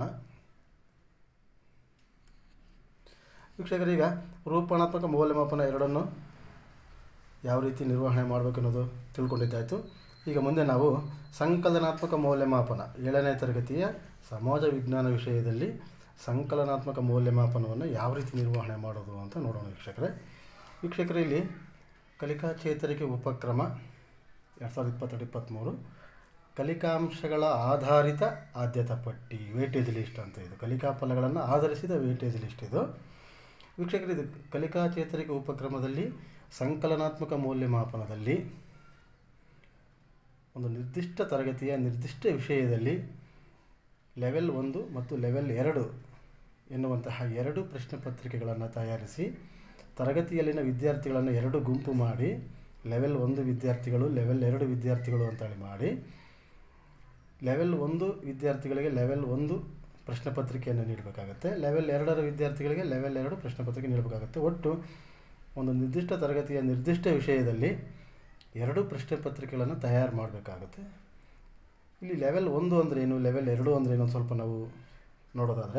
ವೀಕ್ಷಕರೀಗ ರೂಪಣಾತ್ಮಕ ಮೌಲ್ಯಮಾಪನ ಎರಡನ್ನು ಯಾವ ರೀತಿ ನಿರ್ವಹಣೆ ಮಾಡಬೇಕು ಅನ್ನೋದು ತಿಳ್ಕೊಂಡಿದ್ದಾಯಿತು ಈಗ ಮುಂದೆ ನಾವು ಸಂಕಲನಾತ್ಮಕ ಮೌಲ್ಯಮಾಪನ ಏಳನೇ ತರಗತಿಯ ಸಮಾಜ ವಿಜ್ಞಾನ ವಿಷಯದಲ್ಲಿ ಸಂಕಲನಾತ್ಮಕ ಮೌಲ್ಯಮಾಪನವನ್ನು ಯಾವ ರೀತಿ ನಿರ್ವಹಣೆ ಮಾಡೋದು ಅಂತ ನೋಡೋಣ ವೀಕ್ಷಕರೇ ವೀಕ್ಷಕರೇ ಇಲ್ಲಿ ಕಲಿಕಾ ಚೇತರಿಕೆ ಉಪಕ್ರಮ ಎರಡು ಸಾವಿರದ ಇಪ್ಪತ್ತೆರಡು ಇಪ್ಪತ್ತ್ಮೂರು ಕಲಿಕಾಂಶಗಳ ಆಧಾರಿತ ಆದ್ಯತಾ ಪಟ್ಟಿ ವೇಟೇಜ್ ಲಿಸ್ಟ್ ಅಂತ ಇದು ಕಲಿಕಾ ಫಲಗಳನ್ನು ಆಧರಿಸಿದ ವೇಟೇಜ್ ಲಿಸ್ಟ್ ಇದು ವೀಕ್ಷಕರು ಇದು ಕಲಿಕಾ ಚೇತರಿಕೆ ಉಪಕ್ರಮದಲ್ಲಿ ಸಂಕಲನಾತ್ಮಕ ಮೌಲ್ಯಮಾಪನದಲ್ಲಿ ಒಂದು ನಿರ್ದಿಷ್ಟ ತರಗತಿಯ ನಿರ್ದಿಷ್ಟ ವಿಷಯದಲ್ಲಿ ಲೆವೆಲ್ ಒಂದು ಮತ್ತು ಲೆವೆಲ್ ಎರಡು ಎನ್ನುವಂತಹ ಎರಡು ಪ್ರಶ್ನೆ ಪತ್ರಿಕೆಗಳನ್ನು ತಯಾರಿಸಿ ತರಗತಿಯಲ್ಲಿನ ವಿದ್ಯಾರ್ಥಿಗಳನ್ನು ಎರಡು ಗುಂಪು ಮಾಡಿ ಲೆವೆಲ್ ಒಂದು ವಿದ್ಯಾರ್ಥಿಗಳು ಲೆವೆಲ್ ಎರಡು ವಿದ್ಯಾರ್ಥಿಗಳು ಅಂತೇಳಿ ಮಾಡಿ ಲೆವೆಲ್ ಒಂದು ವಿದ್ಯಾರ್ಥಿಗಳಿಗೆ ಲೆವೆಲ್ ಒಂದು ಪ್ರಶ್ನೆ ಪತ್ರಿಕೆಯನ್ನು ನೀಡಬೇಕಾಗುತ್ತೆ ಲೆವೆಲ್ ಎರಡರ ವಿದ್ಯಾರ್ಥಿಗಳಿಗೆ ಲೆವೆಲ್ ಎರಡು ಪ್ರಶ್ನೆ ಪತ್ರಿಕೆ ನೀಡಬೇಕಾಗುತ್ತೆ ಒಟ್ಟು ಒಂದು ನಿರ್ದಿಷ್ಟ ತರಗತಿಯ ನಿರ್ದಿಷ್ಟ ವಿಷಯದಲ್ಲಿ ಎರಡು ಪ್ರಶ್ನೆ ಪತ್ರಿಕೆಗಳನ್ನು ತಯಾರು ಮಾಡಬೇಕಾಗುತ್ತೆ ಇಲ್ಲಿ ಲೆವೆಲ್ ಒಂದು ಅಂದರೆ ಏನು ಲೆವೆಲ್ ಎರಡು ಅಂದರೆ ಏನು ಸ್ವಲ್ಪ ನಾವು ನೋಡೋದಾದರೆ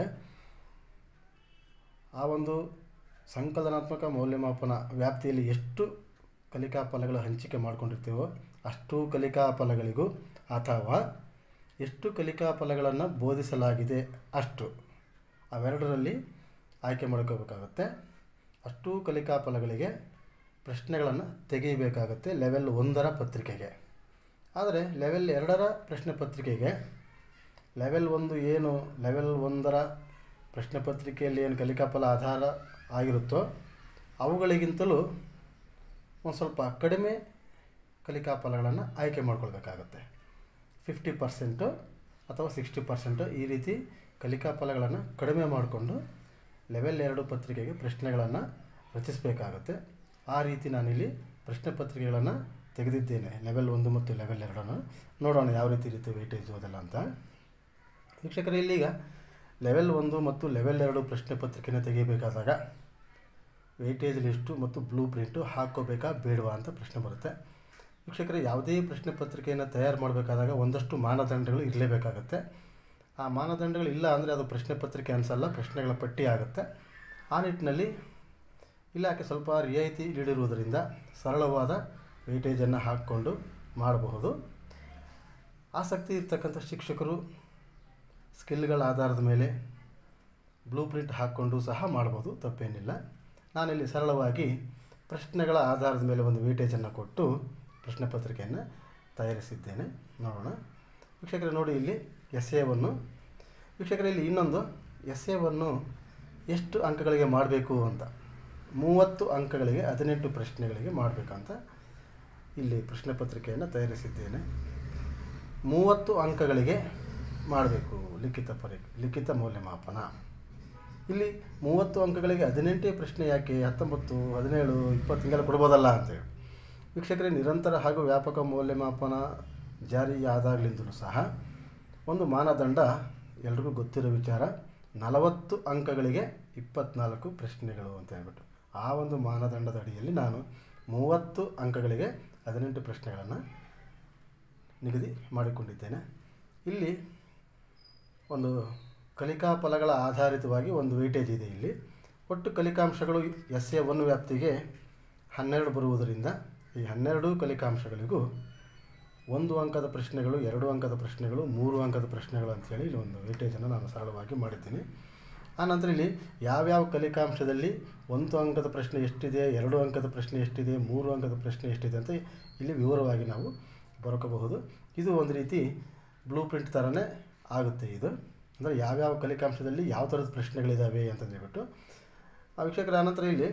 ಆ ಒಂದು ಸಂಕಲನಾತ್ಮಕ ಮೌಲ್ಯಮಾಪನ ವ್ಯಾಪ್ತಿಯಲ್ಲಿ ಎಷ್ಟು ಕಲಿಕಾ ಫಲಗಳ ಹಂಚಿಕೆ ಮಾಡ್ಕೊಂಡಿರ್ತೀವೋ ಅಷ್ಟು ಕಲಿಕಾ ಫಲಗಳಿಗೂ ಅಥವಾ ಎಷ್ಟು ಕಲಿಕಾ ಫಲಗಳನ್ನು ಬೋಧಿಸಲಾಗಿದೆ ಅಷ್ಟು ಅವೆರಡರಲ್ಲಿ ಆಯ್ಕೆ ಮಾಡ್ಕೋಬೇಕಾಗುತ್ತೆ ಅಷ್ಟು ಕಲಿಕಾ ಫಲಗಳಿಗೆ ಪ್ರಶ್ನೆಗಳನ್ನು ತೆಗೆಯಬೇಕಾಗುತ್ತೆ ಲೆವೆಲ್ ಒಂದರ ಪತ್ರಿಕೆಗೆ ಆದರೆ ಲೆವೆಲ್ ಎರಡರ ಪ್ರಶ್ನೆ ಪತ್ರಿಕೆಗೆ ಲೆವೆಲ್ ಒಂದು ಏನು ಲೆವೆಲ್ ಒಂದರ ಪ್ರಶ್ನೆ ಪತ್ರಿಕೆಯಲ್ಲಿ ಏನು ಕಲಿಕಾ ಫಲ ಆಧಾರ ಆಗಿರುತ್ತೋ ಅವುಗಳಿಗಿಂತಲೂ ಒಂದು ಸ್ವಲ್ಪ ಕಡಿಮೆ ಕಲಿಕಾ ಫಲಗಳನ್ನು ಆಯ್ಕೆ ಮಾಡ್ಕೊಳ್ಬೇಕಾಗತ್ತೆ ಫಿಫ್ಟಿ ಪರ್ಸೆಂಟು ಅಥವಾ ಸಿಕ್ಸ್ಟಿ ಪರ್ಸೆಂಟು ಈ ರೀತಿ ಕಲಿಕಾ ಫಲಗಳನ್ನು ಕಡಿಮೆ ಮಾಡಿಕೊಂಡು ಲೆವೆಲ್ ಎರಡು ಪತ್ರಿಕೆಗೆ ಪ್ರಶ್ನೆಗಳನ್ನು ರಚಿಸಬೇಕಾಗುತ್ತೆ ಆ ರೀತಿ ನಾನಿಲ್ಲಿ ಪ್ರಶ್ನೆ ಪತ್ರಿಕೆಗಳನ್ನು ತೆಗೆದಿದ್ದೇನೆ ಲೆವೆಲ್ ಒಂದು ಮತ್ತು ಲೆವೆಲ್ ಎರಡನ್ನು ನೋಡೋಣ ಯಾವ ರೀತಿ ರೀತಿ ವೆಯ್ಟೇಜು ಅದೆಲ್ಲ ಅಂತ ವೀಕ್ಷಕರೇ ಇಲ್ಲೀಗ ಲೆವೆಲ್ ಒಂದು ಮತ್ತು ಲೆವೆಲ್ ಎರಡು ಪ್ರಶ್ನೆ ಪತ್ರಿಕೆನ ತೆಗೆಯಬೇಕಾದಾಗ ವೆಯ್ಟೇಜ್ ಲಿಸ್ಟು ಮತ್ತು ಬ್ಲೂ ಪ್ರಿಂಟು ಹಾಕ್ಕೋಬೇಕಾ ಬೇಡವಾ ಅಂತ ಪ್ರಶ್ನೆ ಬರುತ್ತೆ ವೀಕ್ಷಕರೇ ಯಾವುದೇ ಪ್ರಶ್ನೆ ಪತ್ರಿಕೆಯನ್ನು ತಯಾರು ಮಾಡಬೇಕಾದಾಗ ಒಂದಷ್ಟು ಮಾನದಂಡಗಳು ಇರಲೇಬೇಕಾಗತ್ತೆ ಆ ಮಾನದಂಡಗಳು ಇಲ್ಲ ಅಂದರೆ ಅದು ಪ್ರಶ್ನೆ ಪತ್ರಿಕೆ ಅನಿಸಲ್ಲ ಪ್ರಶ್ನೆಗಳ ಪಟ್ಟಿ ಆಗುತ್ತೆ ಆ ನಿಟ್ಟಿನಲ್ಲಿ ಇಲಾಖೆ ಸ್ವಲ್ಪ ರಿಯಾಯಿತಿ ನೀಡಿರುವುದರಿಂದ ಸರಳವಾದ ವೆಯ್ಟೇಜನ್ನು ಹಾಕ್ಕೊಂಡು ಮಾಡಬಹುದು ಆಸಕ್ತಿ ಇರ್ತಕ್ಕಂಥ ಶಿಕ್ಷಕರು ಸ್ಕಿಲ್ಗಳ ಆಧಾರದ ಮೇಲೆ ಬ್ಲೂ ಪ್ರಿಂಟ್ ಹಾಕ್ಕೊಂಡು ಸಹ ಮಾಡ್ಬೋದು ತಪ್ಪೇನಿಲ್ಲ ನಾನಿಲ್ಲಿ ಸರಳವಾಗಿ ಪ್ರಶ್ನೆಗಳ ಆಧಾರದ ಮೇಲೆ ಒಂದು ವೇಟೇಜನ್ನು ಕೊಟ್ಟು ಪ್ರಶ್ನೆ ಪತ್ರಿಕೆಯನ್ನು ತಯಾರಿಸಿದ್ದೇನೆ ನೋಡೋಣ ವೀಕ್ಷಕರೇ ನೋಡಿ ಇಲ್ಲಿ ಎಸ್ ಎವನ್ನು ವೀಕ್ಷಕರೇ ಇಲ್ಲಿ ಇನ್ನೊಂದು ಎಸ್ ಎವನ್ನು ಎಷ್ಟು ಅಂಕಗಳಿಗೆ ಮಾಡಬೇಕು ಅಂತ ಮೂವತ್ತು ಅಂಕಗಳಿಗೆ ಹದಿನೆಂಟು ಪ್ರಶ್ನೆಗಳಿಗೆ ಮಾಡಬೇಕಂತ ಇಲ್ಲಿ ಪ್ರಶ್ನೆ ಪತ್ರಿಕೆಯನ್ನು ತಯಾರಿಸಿದ್ದೇನೆ ಮೂವತ್ತು ಅಂಕಗಳಿಗೆ ಮಾಡಬೇಕು ಲಿಖಿತ ಪರಿ ಲಿಖಿತ ಮೌಲ್ಯಮಾಪನ ಇಲ್ಲಿ ಮೂವತ್ತು ಅಂಕಗಳಿಗೆ ಹದಿನೆಂಟೇ ಪ್ರಶ್ನೆ ಯಾಕೆ ಹತ್ತೊಂಬತ್ತು ಹದಿನೇಳು ಇಪ್ಪತ್ತು ಹಿಂಗೆಲ್ಲ ಕೊಡ್ಬೋದಲ್ಲ ಅಂತೇಳಿ ವೀಕ್ಷಕರೇ ನಿರಂತರ ಹಾಗೂ ವ್ಯಾಪಕ ಮೌಲ್ಯಮಾಪನ ಜಾರಿಯಾದಾಗಲಿಂದಲೂ ಸಹ ಒಂದು ಮಾನದಂಡ ಎಲ್ರಿಗೂ ಗೊತ್ತಿರೋ ವಿಚಾರ ನಲವತ್ತು ಅಂಕಗಳಿಗೆ ಇಪ್ಪತ್ನಾಲ್ಕು ಪ್ರಶ್ನೆಗಳು ಅಂತ ಹೇಳ್ಬಿಟ್ಟು ಆ ಒಂದು ಮಾನದಂಡದ ಅಡಿಯಲ್ಲಿ ನಾನು ಮೂವತ್ತು ಅಂಕಗಳಿಗೆ ಹದಿನೆಂಟು ಪ್ರಶ್ನೆಗಳನ್ನು ನಿಗದಿ ಮಾಡಿಕೊಂಡಿದ್ದೇನೆ ಇಲ್ಲಿ ಒಂದು ಕಲಿಕಾ ಫಲಗಳ ಆಧಾರಿತವಾಗಿ ಒಂದು ವೆಯ್ಟೇಜ್ ಇದೆ ಇಲ್ಲಿ ಒಟ್ಟು ಕಲಿಕಾಂಶಗಳು ಎಸ್ ಎ ಒನ್ ವ್ಯಾಪ್ತಿಗೆ ಹನ್ನೆರಡು ಬರುವುದರಿಂದ ಈ ಹನ್ನೆರಡು ಕಲಿಕಾಂಶಗಳಿಗೂ ಒಂದು ಅಂಕದ ಪ್ರಶ್ನೆಗಳು ಎರಡು ಅಂಕದ ಪ್ರಶ್ನೆಗಳು ಮೂರು ಅಂಕದ ಪ್ರಶ್ನೆಗಳು ಅಂಥೇಳಿ ಇಲ್ಲಿ ಒಂದು ವೆಯ್ಟೇಜನ್ನು ನಾನು ಸರಳವಾಗಿ ಮಾಡಿದ್ದೀನಿ ಆನಂತರ ಇಲ್ಲಿ ಯಾವ್ಯಾವ ಕಲಿಕಾಂಶದಲ್ಲಿ ಒಂದು ಅಂಕದ ಪ್ರಶ್ನೆ ಎಷ್ಟಿದೆ ಎರಡು ಅಂಕದ ಪ್ರಶ್ನೆ ಎಷ್ಟಿದೆ ಮೂರು ಅಂಕದ ಪ್ರಶ್ನೆ ಎಷ್ಟಿದೆ ಅಂತ ಇಲ್ಲಿ ವಿವರವಾಗಿ ನಾವು ಬರ್ಕೋಬಹುದು ಇದು ಒಂದು ರೀತಿ ಬ್ಲೂ ಪ್ರಿಂಟ್ ಥರನೇ ಆಗುತ್ತೆ ಇದು ಅಂದರೆ ಯಾವ್ಯಾವ ಕಲಿಕಾಂಶದಲ್ಲಿ ಯಾವ ಥರದ ಪ್ರಶ್ನೆಗಳಿದ್ದಾವೆ ಅಂತಂದೇಳ್ಬಿಟ್ಟು ಆ ವೀಕ್ಷಕರ ಆನಂತರ ಇಲ್ಲಿ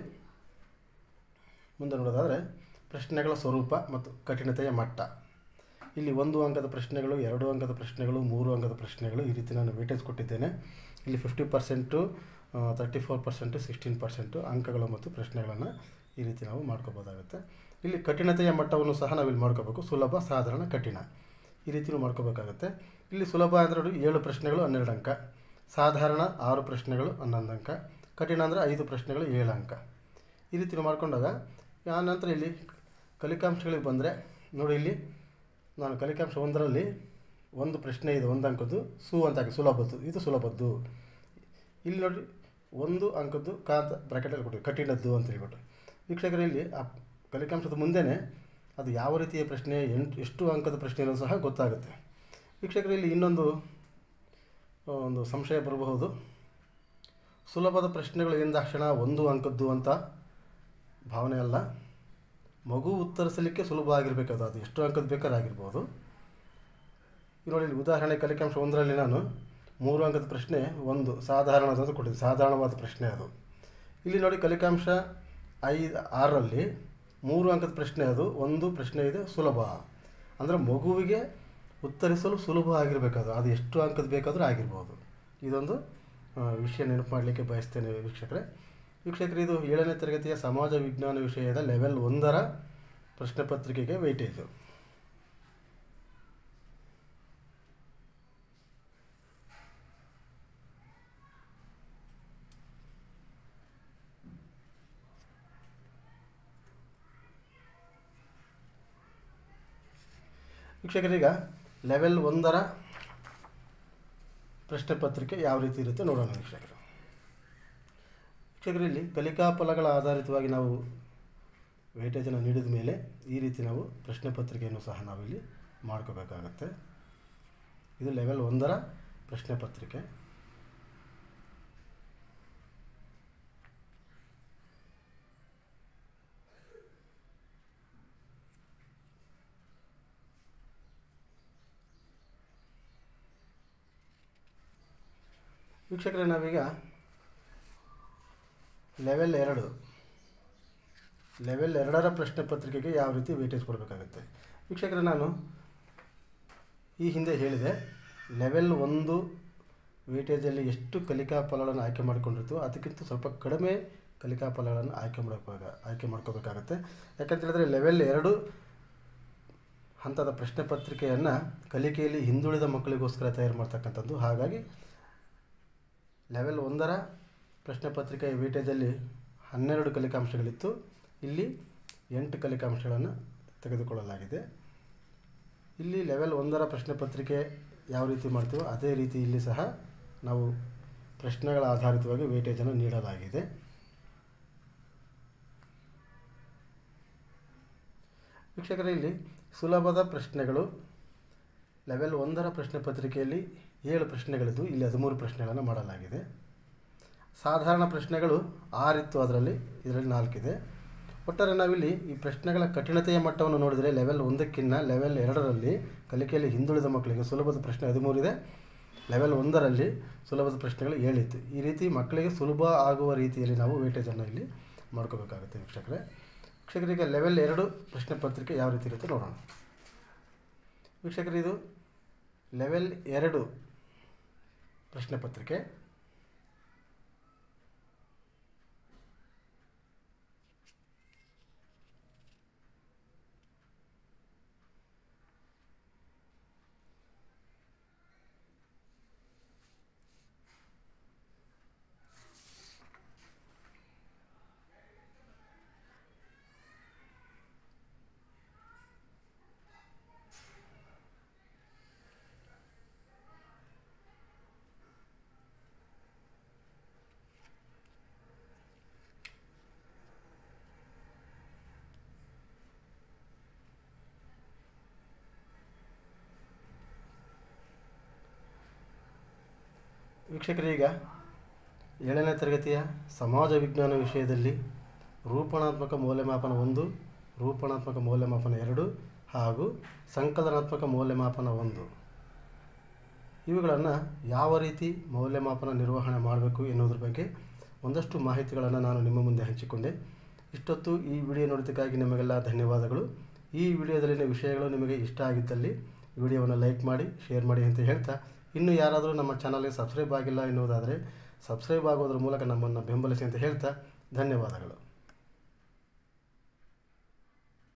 ಮುಂದೆ ನೋಡೋದಾದರೆ ಪ್ರಶ್ನೆಗಳ ಸ್ವರೂಪ ಮತ್ತು ಕಠಿಣತೆಯ ಮಟ್ಟ ಇಲ್ಲಿ ಒಂದು ಅಂಕದ ಪ್ರಶ್ನೆಗಳು ಎರಡು ಅಂಕದ ಪ್ರಶ್ನೆಗಳು ಮೂರು ಅಂಕದ ಪ್ರಶ್ನೆಗಳು ಈ ರೀತಿ ನಾನು ವೇಟೇಜ್ ಕೊಟ್ಟಿದ್ದೇನೆ ಇಲ್ಲಿ fifty percent thirty four percent sixteen percent ಅಂಕಗಳು ಮತ್ತು ಪ್ರಶ್ನೆಗಳನ್ನು ಈ ರೀತಿ ನಾವು ಮಾಡ್ಕೋಬೋದಾಗುತ್ತೆ ಇಲ್ಲಿ ಕಠಿಣತೆಯ ಮಟ್ಟವನ್ನು ಸಹ ನಾವಿಲ್ಲಿ ಮಾಡ್ಕೋಬೇಕು ಸುಲಭ ಸಾಧಾರಣ ಕಠಿಣ ಈ ರೀತಿಯೂ ಮಾಡ್ಕೋಬೇಕಾಗುತ್ತೆ ಇಲ್ಲಿ ಸುಲಭ ಅಂದರೆ ನೋಡಿ ಏಳು ಪ್ರಶ್ನೆಗಳು ಹನ್ನೆರಡು ಅಂಕ ಸಾಧಾರಣ ಆರು ಪ್ರಶ್ನೆಗಳು ಹನ್ನೊಂದು ಅಂಕ ಕಠಿಣ ಅಂದರೆ ಐದು ಪ್ರಶ್ನೆಗಳು ಏಳು ಅಂಕ ಈ ರೀತಿ ಮಾಡ್ಕೊಂಡಾಗ ಆ ನಂತರ ಇಲ್ಲಿ ಕಲಿಕಾಂಶಗಳಿಗೆ ಬಂದರೆ ನೋಡಿ ಇಲ್ಲಿ ನಾನು ಕಲಿಕಾಂಶ ಒಂದರಲ್ಲಿ ಒಂದು ಪ್ರಶ್ನೆ ಇದೆ ಒಂದು ಅಂಕದ್ದು ಸು ಅಂತ ಹಾಕಿ ಸುಲಭದ್ದು ಇದು ಸುಲಭದ್ದು ಇಲ್ಲಿ ನೋಡಿ ಒಂದು ಅಂಕದ್ದು ಕಾಂತ ಬ್ರಾಕೆಟಲ್ಲಿ ಕೊಟ್ಟಿವಿ ಕಠಿಣದ್ದು ಅಂತ ಹೇಳ್ಬಿಟ್ಟು ವೀಕ್ಷಕರು ಇಲ್ಲಿ ಆ ಕಲಿಕಾಂಶದ ಮುಂದೆನೇ ಅದು ಯಾವ ರೀತಿಯ ಪ್ರಶ್ನೆ ಎಂಟು ಎಷ್ಟು ಅಂಕದ ಪ್ರಶ್ನೆ ಅನ್ನೋದು ಸಹ ಗೊತ್ತಾಗುತ್ತೆ ವೀಕ್ಷಕರು ಇಲ್ಲಿ ಇನ್ನೊಂದು ಆ, ಒಂದು ಸಂಶಯ ಬರಬಹುದು ಸುಲಭದ ಪ್ರಶ್ನೆಗಳು ಎಂದಾಕ್ಷಣ ಒಂದು ಅಂಕದ್ದು ಅಂತ ಭಾವನೆ ಅಲ್ಲ ಮಗು ಉತ್ತರಿಸಲಿಕ್ಕೆ ಸುಲಭ ಆಗಿರಬೇಕು ಅದು ಅದು ಎಷ್ಟು ಅಂಕದ ಬೇಕಾದ್ರೆ ಆಗಿರ್ಬೋದು ಈಗ ನೋಡಿ ಇಲ್ಲಿ ಉದಾಹರಣೆ ಕಲಿಕಾಂಶ ಒಂದರಲ್ಲಿ ನಾನು ಮೂರು ಅಂಕದ ಪ್ರಶ್ನೆ ಒಂದು ಸಾಧಾರಣವಾದ ಕೊಟ್ಟಿದ್ದೆ ಸಾಧಾರಣವಾದ ಪ್ರಶ್ನೆ ಅದು ಇಲ್ಲಿ ನೋಡಿ ಕಲಿಕಾಂಶ ಐದು ಆರರಲ್ಲಿ ಮೂರು ಅಂಕದ ಪ್ರಶ್ನೆ ಅದು ಒಂದು ಪ್ರಶ್ನೆ ಇದೆ ಸುಲಭ ಅಂದರೆ ಮಗುವಿಗೆ ಉತ್ತರಿಸಲು ಸುಲಭ ಆಗಿರಬೇಕದು ಅದು ಎಷ್ಟು ಅಂಕದ ಬೇಕಾದರೂ ಆಗಿರ್ಬೋದು ಇದೊಂದು ಆ, ವಿಷಯ ನೆನಪು ಮಾಡಲಿಕ್ಕೆ ಬಯಸ್ತೇನೆ ವೀಕ್ಷಕರೇ ವೀಕ್ಷಕರು ಇದು ಏಳನೇ ತರಗತಿಯ ಸಮಾಜ ವಿಜ್ಞಾನ ವಿಷಯದ ಲೆವೆಲ್ ಒಂದರ ಪ್ರಶ್ನೆ ಪತ್ರಿಕೆಗೆ ವೆಯ್ಟೇಜು ವೀಕ್ಷಕರೀಗ ಲೆವೆಲ್ ಒಂದರ ಪ್ರಶ್ನೆ ಪತ್ರಿಕೆ ಯಾವ ರೀತಿ ಇರುತ್ತೆ ನೋಡೋಣ ವೀಕ್ಷಕರು ವೀಕ್ಷಕರಲ್ಲಿ ಕಲಿಕಾ ಫಲಗಳ ಆಧಾರಿತವಾಗಿ ನಾವು ವೇಟೇಜನ್ನು ನೀಡಿದ ಮೇಲೆ ಈ ರೀತಿ ನಾವು ಪ್ರಶ್ನೆ ಪತ್ರಿಕೆಯನ್ನು ಸಹ ನಾವಿಲ್ಲಿ ಮಾಡ್ಕೋಬೇಕಾಗತ್ತೆ ಇದು ಲೆವೆಲ್ ಒಂದರ ಪ್ರಶ್ನೆ ಪತ್ರಿಕೆ ವೀಕ್ಷಕರೇ ನಾವೀಗ ಲೆವೆಲ್ ಎರಡು ಲೆವೆಲ್ ಎರಡರ ಪ್ರಶ್ನೆ ಪತ್ರಿಕೆಗೆ ಯಾವ ರೀತಿ ವೇಟೇಜ್ ಕೊಡಬೇಕಾಗುತ್ತೆ ವೀಕ್ಷಕರೇ ನಾನು ಈ ಹಿಂದೆ ಹೇಳಿದೆ ಲೆವೆಲ್ ಒಂದು ವೇಟೇಜಲ್ಲಿ ಎಷ್ಟು ಕಲಿಕಾ ಫಲಗಳನ್ನು ಆಯ್ಕೆ ಮಾಡಿಕೊಂಡಿರ್ತೀವೋ ಅದಕ್ಕಿಂತ ಸ್ವಲ್ಪ ಕಡಿಮೆ ಕಲಿಕಾ ಫಲಗಳನ್ನು ಆಯ್ಕೆ ಮಾಡಬೇಕಾಗ ಆಯ್ಕೆ ಮಾಡ್ಕೋಬೇಕಾಗತ್ತೆ ಯಾಕಂತ ಹೇಳಿದ್ರೆ ಲೆವೆಲ್ ಎರಡು ಹಂತದ ಪ್ರಶ್ನೆ ಪತ್ರಿಕೆಯನ್ನು ಕಲಿಕೆಯಲ್ಲಿ ಹಿಂದುಳಿದ ಮಕ್ಕಳಿಗೋಸ್ಕರ ತಯಾರು ಮಾಡ್ತಕ್ಕಂಥದ್ದು ಹಾಗಾಗಿ ಲೆವೆಲ್ ಒಂದರ ಪ್ರಶ್ನೆ ಪತ್ರಿಕೆಯ ವೇಟೇಜಲ್ಲಿ ಹನ್ನೆರಡು ಕಲಿಕಾಂಶಗಳಿತ್ತು ಇಲ್ಲಿ ಎಂಟು ಕಲಿಕಾಂಶಗಳನ್ನು ತೆಗೆದುಕೊಳ್ಳಲಾಗಿದೆ ಇಲ್ಲಿ ಲೆವೆಲ್ ಒಂದರ ಪ್ರಶ್ನೆ ಪತ್ರಿಕೆ ಯಾವ ರೀತಿ ಮಾಡ್ತೀವೋ ಅದೇ ರೀತಿ ಇಲ್ಲಿ ಸಹ ನಾವು ಪ್ರಶ್ನೆಗಳ ಆಧಾರಿತವಾಗಿ ವೇಟೇಜನ್ನು ನೀಡಲಾಗಿದೆ ವೀಕ್ಷಕರೇ ಇಲ್ಲಿ ಸುಲಭದ ಪ್ರಶ್ನೆಗಳು ಲೆವೆಲ್ ಒಂದರ ಪ್ರಶ್ನೆ ಪತ್ರಿಕೆಯಲ್ಲಿ ಏಳು ಪ್ರಶ್ನೆಗಳಿದ್ದು ಇಲ್ಲಿ ಹದಿಮೂರು ಪ್ರಶ್ನೆಗಳನ್ನು ಮಾಡಲಾಗಿದೆ ಸಾಧಾರಣ ಪ್ರಶ್ನೆಗಳು ಆರಿತ್ತು ಅದರಲ್ಲಿ ಇದರಲ್ಲಿ ನಾಲ್ಕಿದೆ ಒಟ್ಟಾರೆ ನಾವಿಲ್ಲಿ ಈ ಪ್ರಶ್ನೆಗಳ ಕಠಿಣತೆಯ ಮಟ್ಟವನ್ನು ನೋಡಿದರೆ ಲೆವೆಲ್ ಒಂದಕ್ಕಿಂತ ಲೆವೆಲ್ ಎರಡರಲ್ಲಿ ಕಲಿಕೆಯಲ್ಲಿ ಹಿಂದುಳಿದ ಮಕ್ಕಳಿಗೆ ಸುಲಭದ ಪ್ರಶ್ನೆ ಹದಿಮೂರಿದೆ ಲೆವೆಲ್ ಒಂದರಲ್ಲಿ ಸುಲಭದ ಪ್ರಶ್ನೆಗಳು ಏಳಿತ್ತು ಈ ರೀತಿ ಮಕ್ಕಳಿಗೆ ಸುಲಭ ಆಗುವ ರೀತಿಯಲ್ಲಿ ನಾವು ವೇಟೇಜನ್ನು ಇಲ್ಲಿ ಮಾಡ್ಕೋಬೇಕಾಗುತ್ತೆ ವೀಕ್ಷಕರೇ ವೀಕ್ಷಕರಿಗೆ ಲೆವೆಲ್ ಎರಡು ಪ್ರಶ್ನೆ ಪತ್ರಿಕೆ ಯಾವ ರೀತಿ ಇರುತ್ತೆ ನೋಡೋಣ ವೀಕ್ಷಕರು ಇದು ಲೆವೆಲ್ ಎರಡು ಪ್ರಶ್ನೆ ಪತ್ರಿಕೆ ವೀಕ್ಷಕರೀಗ ಏಳನೇ ತರಗತಿಯ ಸಮಾಜ ವಿಜ್ಞಾನ ವಿಷಯದಲ್ಲಿ ರೂಪಣಾತ್ಮಕ ಮೌಲ್ಯಮಾಪನ ಒಂದು ರೂಪಣಾತ್ಮಕ ಮೌಲ್ಯಮಾಪನ ಎರಡು ಹಾಗೂ ಸಂಕಲನಾತ್ಮಕ ಮೌಲ್ಯಮಾಪನ ಒಂದು ಇವುಗಳನ್ನು ಯಾವ ರೀತಿ ಮೌಲ್ಯಮಾಪನ ನಿರ್ವಹಣೆ ಮಾಡಬೇಕು ಎನ್ನುವುದ್ರ ಬಗ್ಗೆ ಒಂದಷ್ಟು ಮಾಹಿತಿಗಳನ್ನು ನಾನು ನಿಮ್ಮ ಮುಂದೆ ಹಂಚಿಕೊಂಡೆ ಇಷ್ಟೊತ್ತು ಈ ವಿಡಿಯೋ ನೋಡಿದ್ದಕ್ಕಾಗಿ ನಿಮಗೆಲ್ಲ ಧನ್ಯವಾದಗಳು ಈ ವಿಡಿಯೋದಲ್ಲಿನ ವಿಷಯಗಳು ನಿಮಗೆ ಇಷ್ಟ ಆಗಿದ್ದಲ್ಲಿ ವಿಡಿಯೋವನ್ನು ಲೈಕ್ ಮಾಡಿ ಶೇರ್ ಮಾಡಿ ಅಂತ ಹೇಳ್ತಾ ಇನ್ನು ಯಾರಾದರೂ ನಮ್ಮ ಚಾನಲ್ಗೆ ಸಬ್ಸ್ಕ್ರೈಬ್ ಆಗಿಲ್ಲ ಎನ್ನುವುದಾದರೆ ಸಬ್ಸ್ಕ್ರೈಬ್ ಆಗೋದ್ರ ಮೂಲಕ ನಮ್ಮನ್ನು ಬೆಂಬಲಿಸಿ ಅಂತ ಹೇಳ್ತಾ ಧನ್ಯವಾದಗಳು